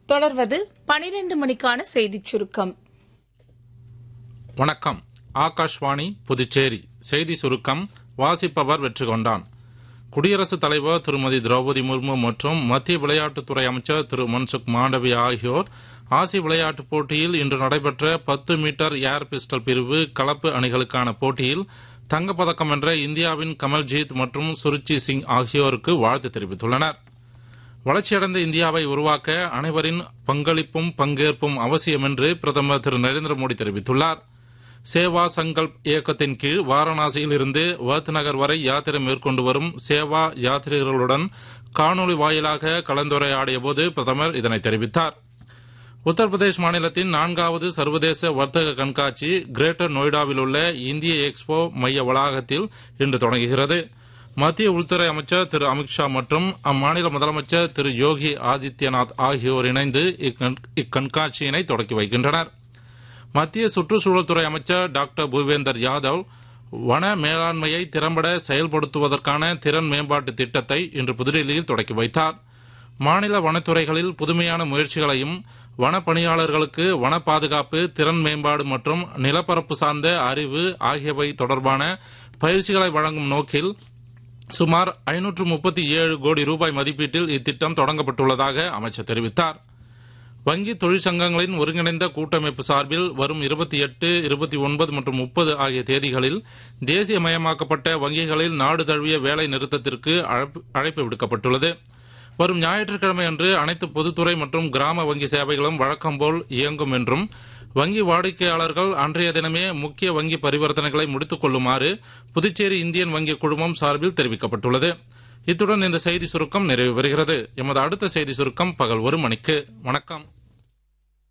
தொடர்வது பனிரெண்டு மணிக்கான செய்திச் சுருக்கம் வணக்கம் ஆகாஷ்வாணி புதுச்சேரி செய்தி சுருக்கம் வாசிப்பவர் வெற்றி கொண்டான் குடியரசுத் தலைவர் திருமதி திரௌபதி முர்மு மற்றும் மத்திய விளையாட்டுத்துறை அமைச்சர் திரு மன்சுக் மாண்டவிய ஆகியோர் ஆசிய விளையாட்டுப் போட்டியில் இன்று நடைபெற்ற பத்து மீட்டர் ஏர் பிஸ்டல் பிரிவு கலப்பு அணிகளுக்கான போட்டியில் தங்கப்பதக்கம் வென்ற இந்தியாவின் கமல்ஜீத் மற்றும் சுருச்சி சிங் ஆகியோருக்கு வாழ்த்து தெரிவித்துள்ளனர் வளர்ச்சியடைந்த இந்தியாவை உருவாக்க அனைவரின் பங்களிப்பும் பங்கேற்பும் அவசியம் என்று பிரதமர் திரு நரேந்திர மோடி தெரிவித்துள்ளார் சேவா சங்கல்ப் இயக்கத்தின் கீழ் வாரணாசியில் இருந்து வர்த் நகர் வரை யாத்திரை மேற்கொண்டு வரும் சேவா யாத்ரீகர்களுடன் காணொலி வாயிலாக கலந்துரையாடிய போது பிரதமர் இதனை தெரிவித்தார் உத்தரப்பிரதேஷ் மாநிலத்தின் நான்காவது சர்வதேச வர்த்தக கண்காட்சி கிரேட்டர் நொய்டாவில் உள்ள இந்திய எக்ஸ்போ மைய வளாகத்தில் இன்று தொடங்குகிறது மத்திய உள்துறை அமைச்சர் திரு அமித்ஷா மற்றும் அம்மாநில முதலமைச்சர் திரு யோகி ஆதித்யநாத் ஆகியோர் இணைந்து இக்கண்- இக்கண்காட்சியினை தொடக்கி வைக்கின்றனர் மத்திய சுற்றுச்சூழல் துறை அமைச்சர் டாக்டர் பூபேந்தர் யாதவ் வன மேலாண்மையை திறம்பட செயல்படுத்துவதற்கான திறன் மேம்பாட்டு திட்டத்தை இன்று புதுடில்லியில் தொடக்கி வைத்தார் மாநில வனத்துறைகளில் புதுமையான முயற்சிகளையும் வன பணியாளர்களுக்கு வன பாதுகாப்பு திறன் மேம்பாடு மற்றும் நிலப்பரப்பு சார்ந்த அறிவு ஆகியவை தொடர்பான பயிற்சிகளை வழங்கும் நோக்கில் சுமார் ஐநூற்று முப்பத்தி ஏழு கோடி ரூபாய் மதிப்பீட்டில் இத்திட்டம் தொடங்கப்பட்டுள்ளதாக அமைச்சர் தெரிவித்தார் வங்கி தொழிற்சங்கங்களின் ஒருங்கிணைந்த கூட்டமைப்பு சார்பில் வரும் இருபத்தி எட்டு இருபத்தி ஒன்பது மற்றும் முப்பது ஆகிய தேதிகளில் தேசியமயமாக்கப்பட்ட வங்கிகளில் நாடு தழுவிய வேலை நிறுத்தத்திற்கு அழைப்பு- அழைப்பு விடுக்கப்பட்டுள்ளது வரும் ஞாயிற்றுக்கிழமை அன்று அனைத்து பொதுத்துறை மற்றும் கிராம வங்கி சேவைகளும் வழக்கம்போல் இயங்கும் என்றும் வங்கி வாடிக்கையாளர்கள் அன்றைய தினமே முக்கிய வங்கி பரிவர்த்தனைகளை முடித்துக் கொள்ளுமாறு புதுச்சேரி இந்தியன் வங்கி குழுமம் சார்பில் தெரிவிக்கப்பட்டுள்ளது இத்துடன் இந்த செய்தி சுருக்கம் நிறைவு பெறுகிறது எமது அடுத்த செய்தி சுருக்கம் பகல் ஒரு மணிக்கு வணக்கம்